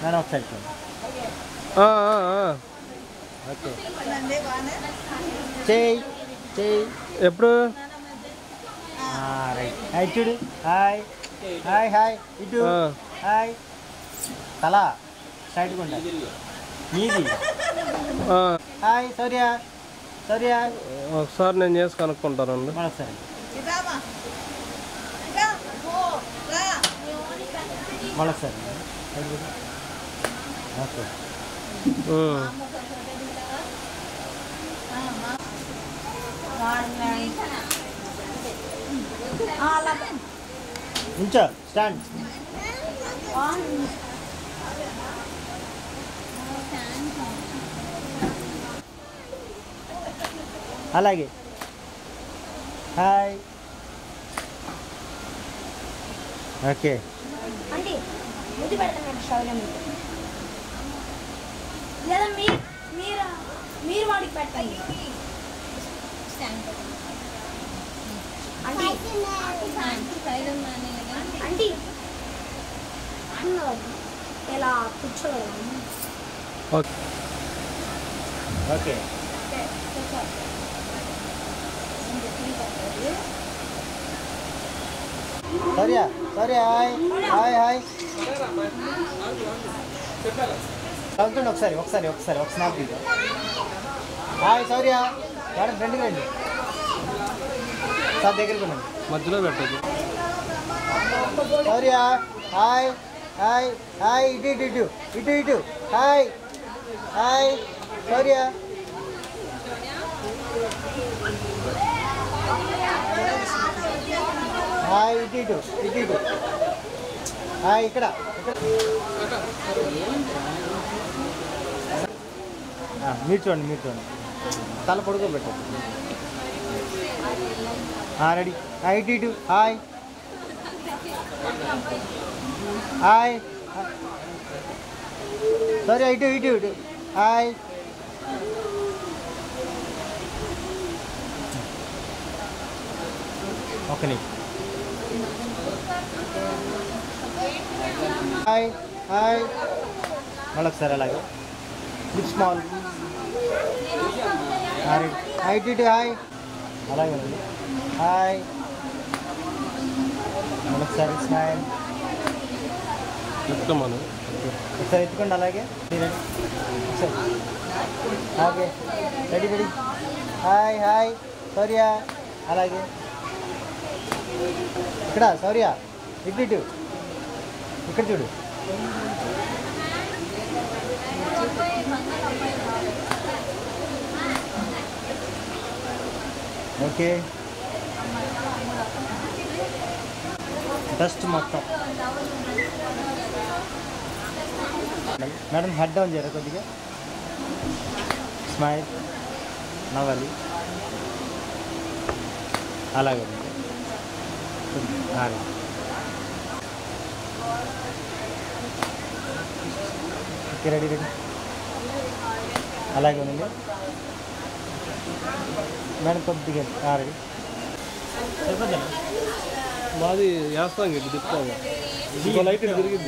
Madam ఒకసారి చూడండి ఆ, ఆ, ఆ. ఓకే చేయి చేయి ఎప్పుడు రైట్ హాయ్ చూడు హాయ్ హాయ్ హాయ్ ఇటు ఆ. హాయ్ తల సైడ్గా ఉండాలి మీది ఆ, హాయ్ సౌర్య సౌర్య ఒకసారి నేను చేసి కనుక్కుంటానండి మరొకసారి మరొకసారి ఓకే ఉమ్. ఉంచో స్టాండ్ అలాగే హాయ్ ఓకే అంటే ముద్దు పెడతాను స్టవ్లో మీరు లేదా మీరు మీరు మీరు వాడికి పెట్టండి అంటే అంటే అన్నది ఇలా కూర్చోగలం okay okay Shaurya Sourya hi hi hi చదువుతుండి ఒకసారి ఒకసారి ఒకసారి ఒక స్నాప్ తీద్దాం హాయ్ సౌర్య మేడం ఫ్రెండ్కి రండి సార్ దగ్గరికి ఉండండి మధ్యలో పెట్టదు సౌర్య హాయ్ హాయ్ హాయ్ ఇటు ఇటు ఇటు ఇటు ఇటు హాయ్ హాయ్ సౌర్య హాయ్ ఇటు ఇటు ఇటు ఇటు హాయ్ ఇక్కడ ఇక్కడ ఆ, మీరు చూడండి మీరు చూడండి తల పడుకోబెట్టు రెడీ హాయ్ ఇటు ఇటు హాయ్ హాయ్ సరే ఇటు ఇటు ఇటు హాయ్ ఒక నిమిషం హాయ్ హాయ్ మళ్ళీ ఒకసారి అలాగే లిప్ స్మాల్ హాయ్ ఇటు ఇటు హాయ్ అలాగే ఉంది హాయ్ మళ్ళీ ఒకసారి స్మైల్ చెప్తామను ఒకసారి ఎత్తుకోండి అలాగే రెడీ ఒకసారి okay ready ready hi hi Shaurya అలాగే ఇక్కడ సౌర్య ఇటు ఇటు ఇక్కడ చూడు ఓకే డస్ట్ మొత్తం మేడం హెడ్ డౌన్ చేయరా కొద్దిగా స్మైల్ నవ్వాలి అలాగే అలాగే ఓకే రెడీ రెడీ అలాగే ఉంది మేడం కొద్దిగా రెడీ సరిపోతుంది మాది వేస్తాం ఇటు తిప్పుతాం ఇంకో లైట్ ఇటు తిరిగింది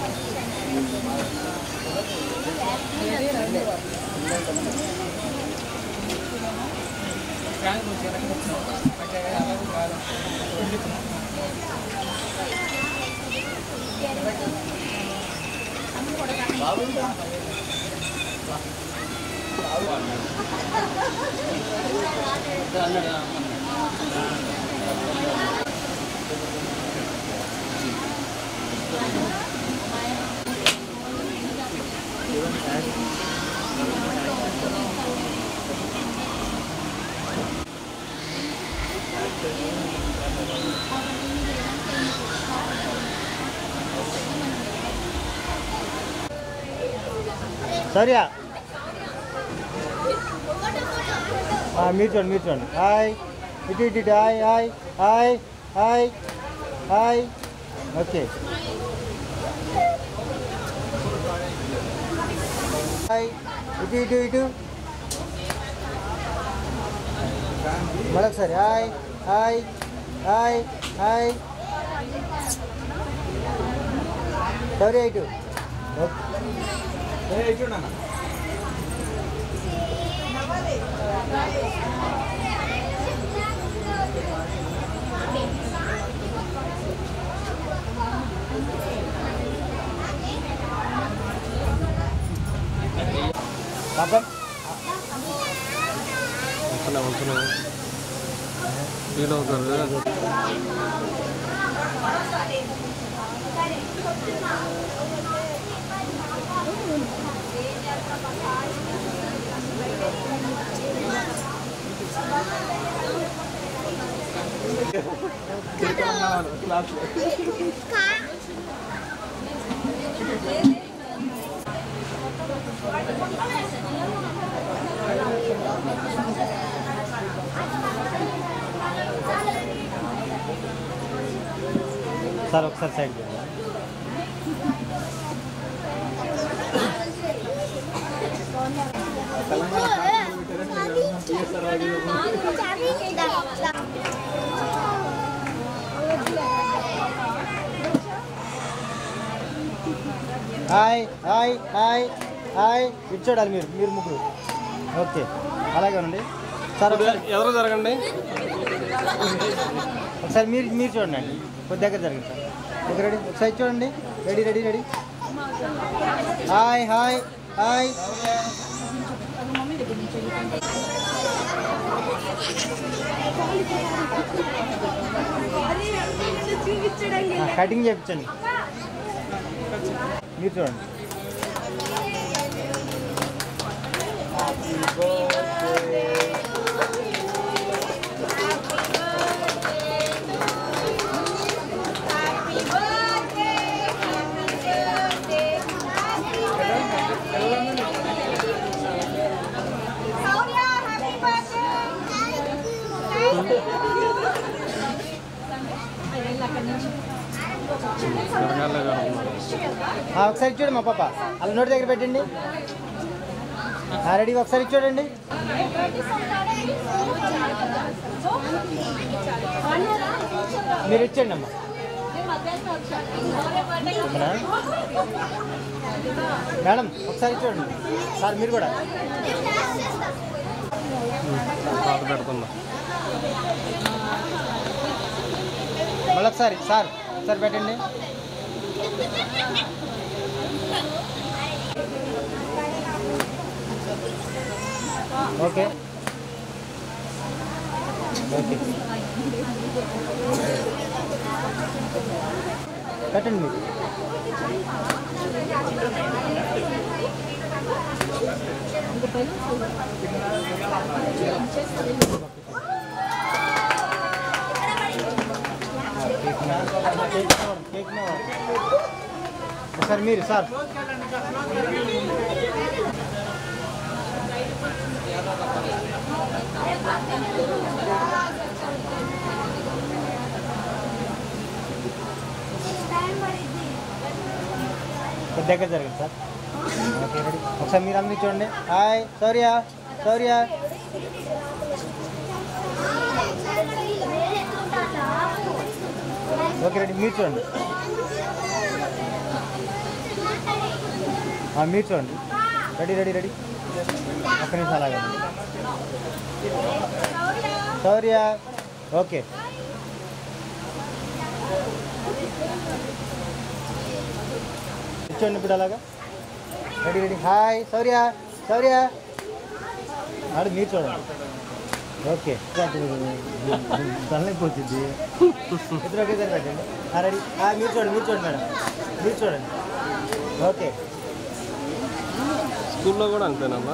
సరియా ఆ, మీరు చూడండి మీరు చూడండి హాయ్ ఇటు ఇటు ఇటు hi hi hi hi hi okay hi ఇటు ఇటు ఇటు మరొకసారి హాయ్ హాయ్ హాయ్ హాయ్ సరే ఇటు ఓకే పాపం వస్తున్నా వస్తున్నా ఫీల్ అవుతారు సార్ ఒకసారి సైడ్ చేయండి. హాయ్ హాయ్ హాయ్ హాయ్ ఇటు చూడాలి మీరు మీరు ముగ్గురు ఓకే అలాగే ఉండండి సార్ ఒకసారి ఎవరు జరగండి ఒకసారి మీరు మీరు చూడండి అండి కొద్ది దగ్గర జరిగింది సార్ ఓకే రెడీ ఒకసారి చూడండి ready ready ready hi hi hi ఆ, కటింగ్ చేయించండి మీరు చూడండి జరగాలే జరుగుతున్నారు ఆ, ఒకసారి చూడండి మా పాప అలా నోటి దగ్గర పెట్టండి ఆ, రెడీ ఒకసారి చూడండి మీరు ఇచ్చండి అమ్మా ఓకేనా? మేడం ఒకసారి చూడండి సార్ మీరు కూడా పాట పెడుతున్నా మళ్ళీ ఒకసారి సార్ ఒకసారి పెట్టండి ఓకే ఓకే పెట్టండి మీరు కేక్ మీద- కేక్ మీద- కేక్ మీద. ఒకసారి మీరు సార్ కొద్ది దగ్గర జరగదు సార్ ఓకే రెడీ ఒకసారి మీరు అందరూ చూడండి hi Shaurya Shaurya okay ready మీరు చూడండి ఆ, మీరు చూడండి రెడీ రెడీ రెడీ ఒక్క నిమిషం అలాగే శౌర్య ఓకే కూర్చోండి ఇప్పుడు అలాగా ready ready hi Shaurya Shaurya ఆడు మీరు చూడండి ఓకే తలనొప్పి వచ్చింది ఇద్దరు ఒకేసారి పెట్టండి ఆ, రెడీ ఆ, మీరు చూడండి మీరు చూడండి మేడం మీరు చూడండి ఓకే స్కూల్లో కూడా అంతేనమ్మా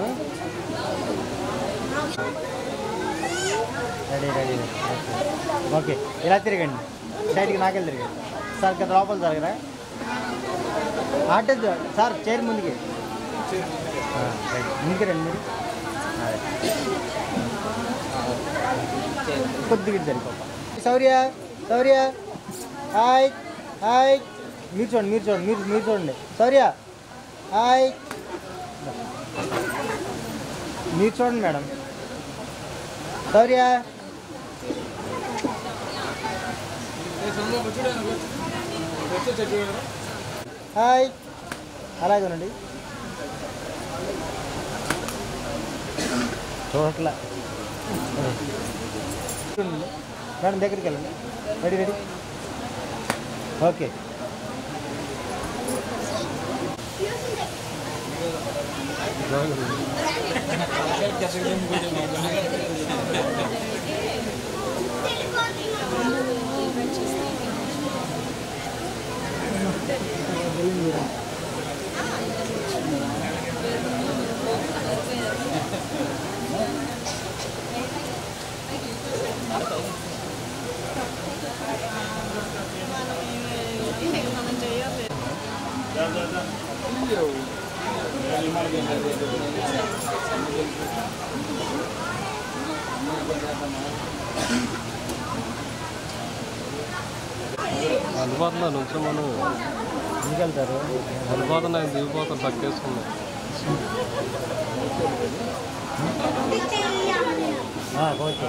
ready ready ready okay okay ఇలా తిరగండి సైడ్కి నాకెళ్ళి తిరగండి సార్ కదా లోపల జరగరా ఆటో సార్ చైర్ ముందుకి ఆ, రైట్. ముందుకు రండి మీరు ఆ, రైట్. కొద్దిగా ఇటు జరిగిపోతా శౌర్య శౌర్య హాయ్ హాయ్ మీరు చూడండి మీరు చూడండి మీరు మీరు చూడండి శౌర్య హాయ్ మీరు చూడండి మేడం శౌర్య హాయ్ అలాగే ఉండండి చూడట్లా చూడండి. మేడం దగ్గరికి వెళ్ళండి రెడీ రెడీ ఓకే అందుబాటులో నుంచి మనం ఎందుకు వెళ్తారు అందుబాటులో ఆయన దిగిపోతాం తక్కేసుకున్నాం ఆ, ఓకే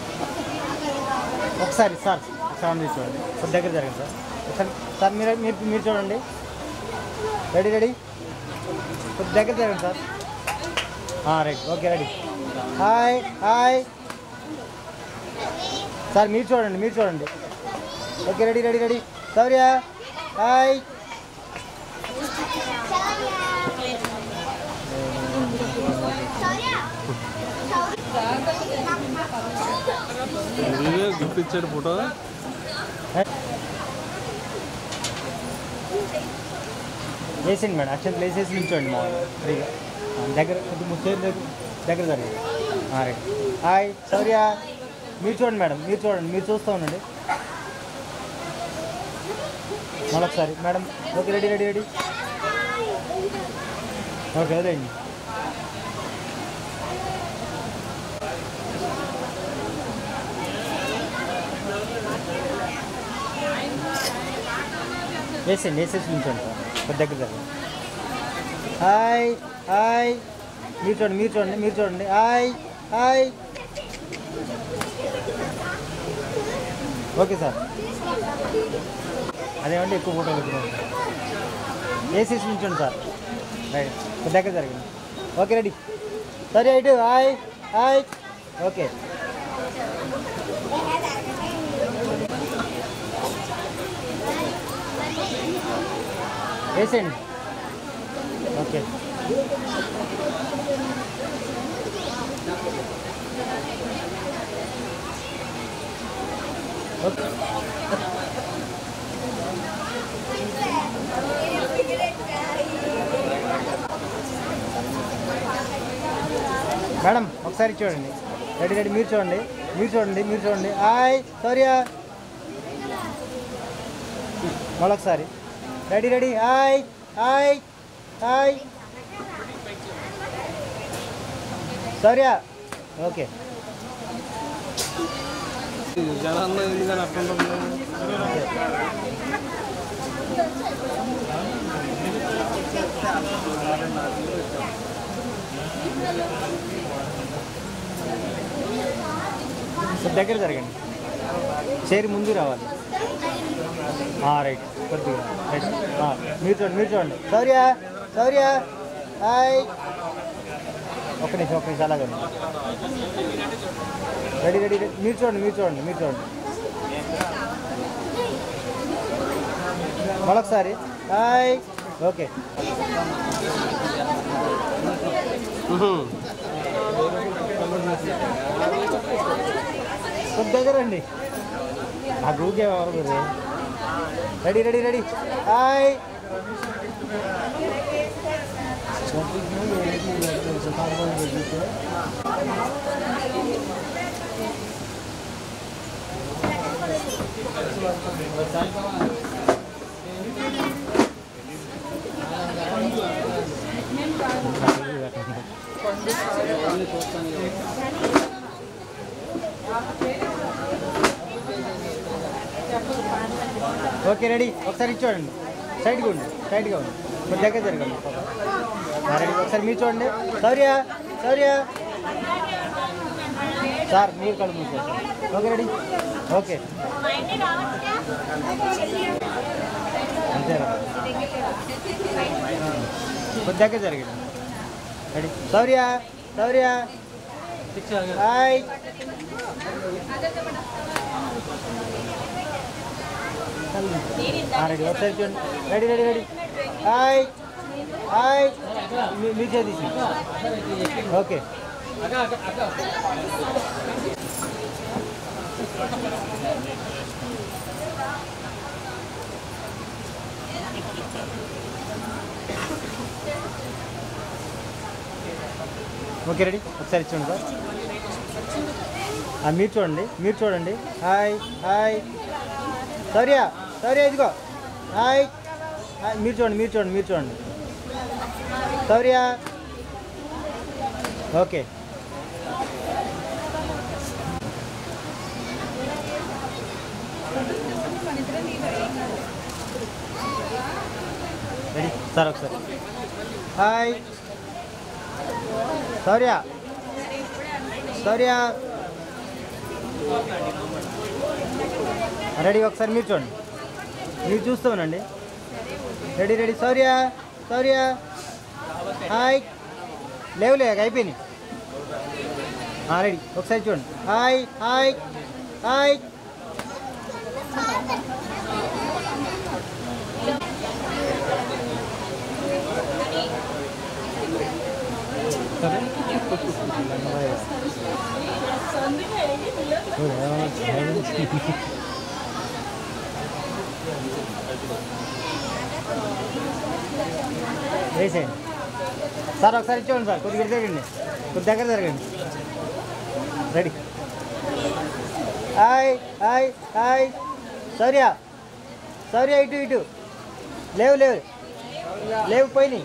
ఒకసారి సార్ ఒకసారి మీరు చూడండి కొద్ది దగ్గర జరగండి సార్ ఒకసారి సార్ మీరు మీరు మీరు చూడండి రెడీ రెడీ కొద్ది దగ్గర జరగండి సార్ ఆ, right okay ready hi hi sir మీరు చూడండి మీరు చూడండి okay ready ready ready Sourya hi ఇదే గిఫ్ట్ ఇచ్చాడు ఫోటో వేసింది మేడం అక్షంతలు వేసేసి నిల్చోండి మా ఫ్రీగా ఆ, దగ్గర కొద్దిగా ముచ్చేది దగ్గర దగ్గర జరిగింది రైట్ హాయ్ సౌర్య మీరు చూడండి మేడం మీరు చూడండి మీరు చూస్తూ ఉండండి మరొకసారి madam okay ready ready ready okay అదేండి వేసేయండి వేసేసి నిల్చోండి సార్ కొద్ది దగ్గర జరగండి హాయ్ హాయ్ మీరు చూడండి మీరు చూడండి మీరు చూడండి హాయ్ హాయ్ ఓకే సార్ అదేమంటే ఎక్కువ ఫోటోలు ఎక్కువ వేసేసి నిల్చోండి సార్ రైట్ కొద్ది దగ్గర జరగండి ఓకే రెడీ సరే ఇటు హాయ్ హాయ్ ఓకే వేసేయండి ఓకే ఓకే మేడం ఒకసారి చూడండి రెడీ రెడీ మీరు చూడండి మీరు చూడండి మీరు చూడండి హాయ్ సౌర్య మళ్ళొకసారి ready ready hi hi hi Sourya okay జనాల్లో ఎందుకని అట్లా ఉంటుంది సో దగ్గర జరగండి చేరి ముందు రావాలి ఆ, రైట్ కొద్దిగా రైట్ ఆ, మీరు చూడండి మీరు చూడండి సౌర్య సౌర్య హాయ్ ఒక్క నిమిషం ఒక్క నిమిషం అలాగే ఉండు. రెడీ రెడీ రెడీ మీరు చూడండి మీరు చూడండి మీరు చూడండి మరొకసారి హాయ్ ఓకే కొద్ది దగ్గర రండి ఆ గ్రూప్ ఎవరు గురు ready ready ready hi okay ready ఒకసారి ఇది చూడండి సైడ్గా ఉండి సైడ్గా ఉండి కొంచెం దగ్గర జరగండి ఆ, రెడీ ఒకసారి మీరు చూడండి సౌర్య సౌర్య సార్ మీరు కళ్ళు మూసారు ఓకే రెడీ ఓకే అంతేనా కొంచెం దగ్గర జరగండి ready Sourya Sourya hi ready ఒకసారి చూడండి ready ready ready hi hi మీ- మీ చేతి ఓకే ఓకే రెడీ ఒకసారి చూడండి సార్ ఆ, మీరు చూడండి మీరు చూడండి హాయ్ హాయ్ సౌర్య సౌర్య ఇదిగో హాయ్ హాయ్ మీరు చూడండి మీరు చూడండి మీరు చూడండి సౌర్య ఓకే రెడీ సార్ ఒకసారి హాయ్ సౌర్య సౌర్య రెడీ ఒకసారి మీరు చూడండి మీరు చూస్తూ ఉండండి ready ready Sourya Sourya hi లేవులే అయిపోయినాయి ఆ, రెడీ ఒకసారి చూడండి హాయ్ హాయ్ హాయ్ వేసేయండి సార్ ఒకసారి ఇచ్చేయండి సార్ కొద్దిగా ఇటు జరగండి కొద్ది దగ్గర జరగండి ready hi hi hi Sourya Sourya ఇటు ఇటు లేవు లేవు లేవు పోయినాయి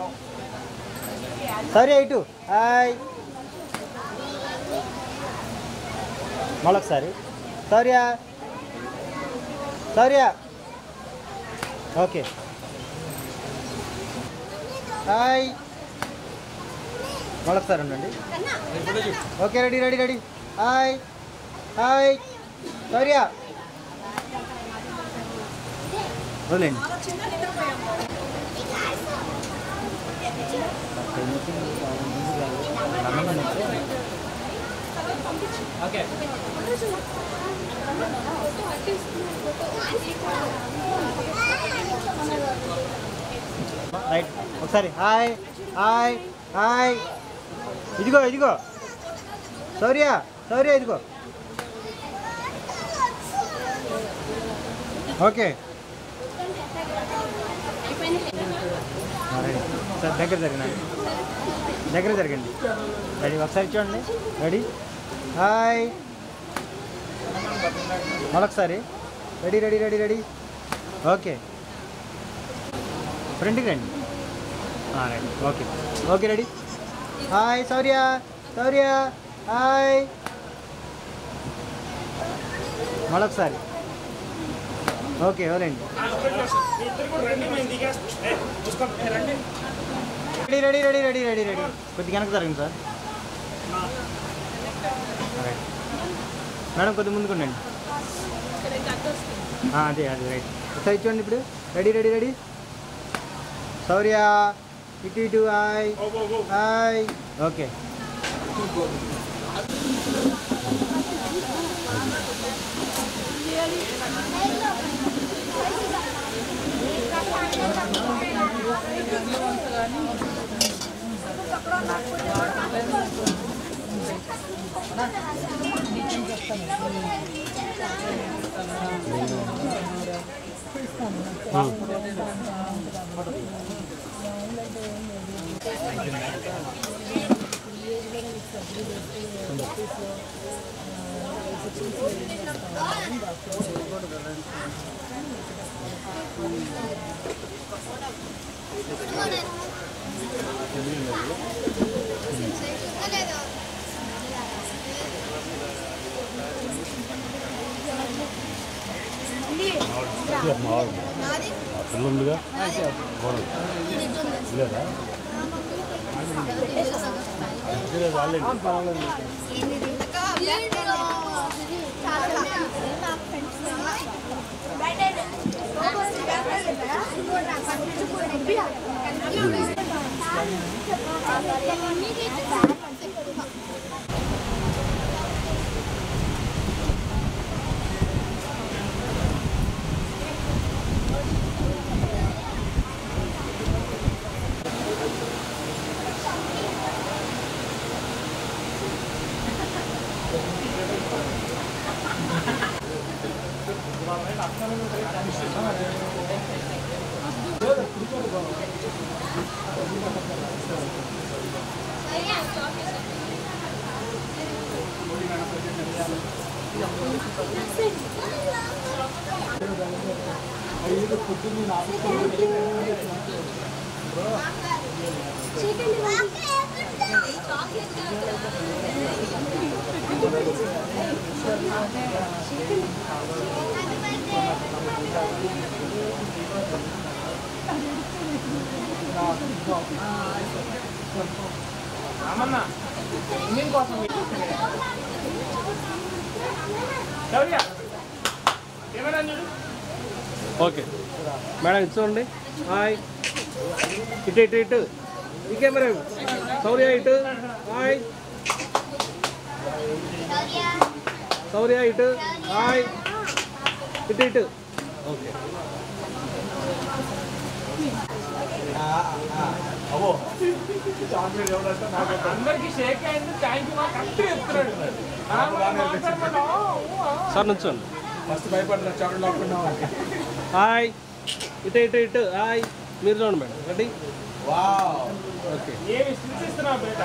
సౌర్య ఇటు హాయ్ మళ్ళొకసారి సౌర్య సౌర్య ఓకే హాయ్ మళ్ళొకసారి ఉండండి okay ready ready ready hi hi Sourya వదిలేండి రైట్ ఒకసారి హాయ్ హాయ్ హాయ్ ఇదిగో ఇదిగో సౌర్య సౌర్య ఇదిగో ఓకే రెడీ సార్ దగ్గర జరగండి దగ్గర జరగండి రెడీ ఒకసారి చూడండి రెడీ హాయ్ మరొకసారి ready ready ready ready okay ఫ్రంట్కి రండి ఆ, రండి okay okay ready hi Sourya Sourya hi మరొకసారి ఓకే ఎవరండి ready ready ready ready ready ready కొద్దిగా వెనక్కి జరగండి సార్ రైట్ మేడం కొద్దిగా ముందుకు ఉండండి ఆ, అదే అదే రైట్ ఒకసారి చూడండి ఇప్పుడు రెడీ రెడీ రెడీ సౌర్య ఇటు ఇటు హాయ్ హాయ్ ఓకే పిల్లుందిగా లేదా వాళ్ళే ఓకే మేడం ఇది చూడండి హాయ్ ఇటు ఇటు ఇటు ఈ కెమెరా ఇవ్వు. సౌర్య ఇటు హాయ్ సౌర్య ఇటు హాయ్ ఇటు ఇటు ఓకే అందరికి షేక్ అయింది థ్యాంక్ యూ కరెక్ట్ చెప్తున్నాడు ఆ, మనం మాట్లాడమన్నా? సార్ నుంచోండి ఫస్ట్ భయపడ్డా చాక్లెట్ లాక్కున్నాం హాయ్ ఇటు ఇటు ఇటు హాయ్ మీరు చూడండి మేడం రెడీ ఓకే ఏమి సూచిస్తున్నావు బేట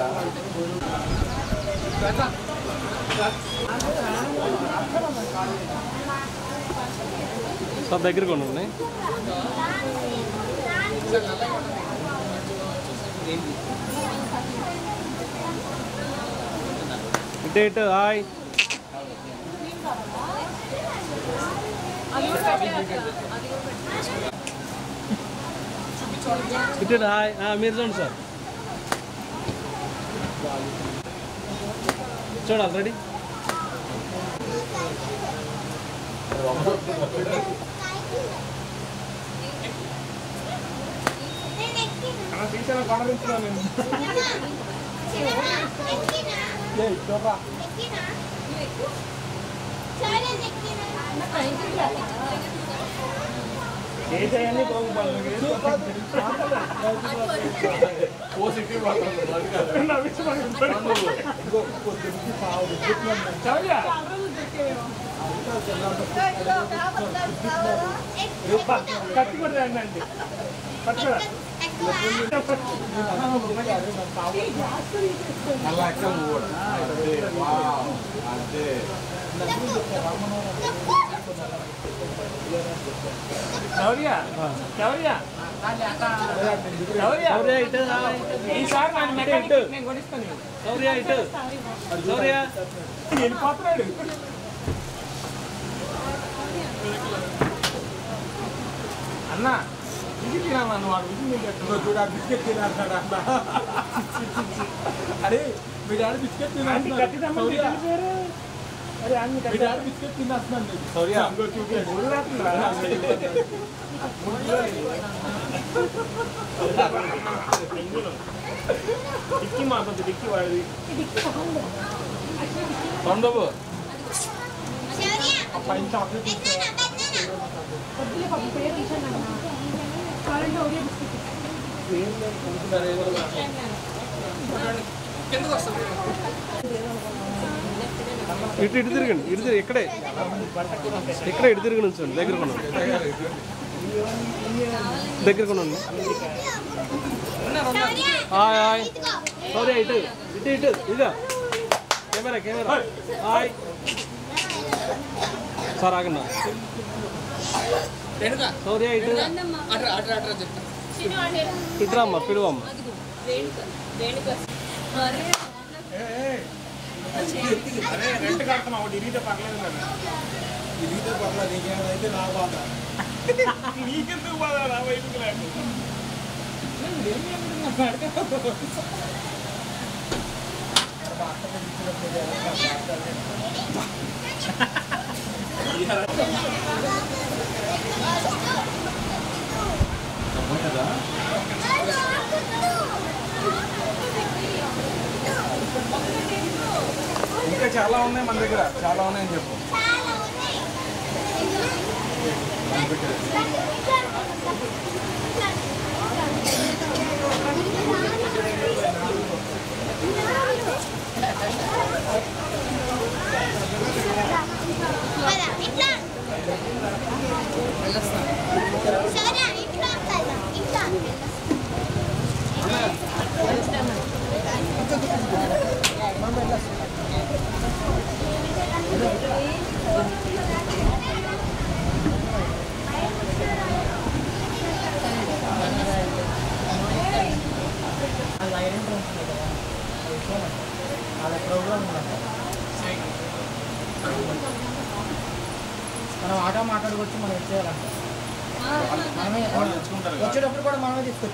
సార్ దగ్గరికి ఉండండి ఇటు ఇటు హాయ్ ఇటు ఇటు హాయ్ ఆ, మీరు చూడండి సార్ చూడాలి రెడీ అలా టీచర్ గొడవించున్నాను నేను ఏ చేయండి బాగుపడాలి చౌర్య కత్తి కూడా రండి అండి పట్టుకోరా చౌర్య చౌర్య చౌర్య సౌర్య ఇటు హాయ్ ఈసారి నన్ను మెకానిక్ నేను కొనిస్తాను సౌర్య ఇటు సౌర్య వెళ్ళిపోతున్నాడు అన్న ఇది తినామన్న వాడు ఇది చూడ బిస్కెట్ తినాడు అన్న అరే మీ డాడీ బిస్కెట్ తినాడు అరే అన్ని మీ డాడీ బిస్కెట్ తినేస్తున్నాను సౌర్య చూపించాడు డిక్కి మాకొద్దు డిక్కి వాడిది పండుగ పైన చాక్లెట్ వద్దులే పాపం పేరు తీసాను అన్న కావాలంటే ఒరియో బిస్కెట్ ఇటు ఇటు తిరగండి ఇటు తిరిగి ఇక్కడే ఇక్కడే ఇటు తిరిగి నుంచండి దగ్గర కొన్నాను దగ్గర కొన్నాను హాయ్ హాయ్ సౌర్య ఇటు ఇటు ఇటు ఇదిగా కెమెరా కెమెరా హాయ్ సార్ ఆగన్నా సౌర్య ఇటు ఇటు అమ్మ పిలువమ్మ అరే రెంట్ కడతాం ఒకటి ఇరిగితే పర్లేదు కదా ఇదిగితే పర్లేదు నీకేమైతే నా బాధ నీకెందుకు బాధ నా వైపుకి లేకు ఇంకా చాలా ఉన్నాయి మన దగ్గర చాలా ఉన్నాయని చెప్పు ఇట్లా సరే ఇట్లా ఇట్లా అలా ప్రోగ్రామ్ ఉందంట మనం ఆటో మాట్లాడుకోవచ్చు మనం వచ్చేయాలంట మనమే వచ్చేటప్పుడు కూడా మనమే తీసుకొచ్చాం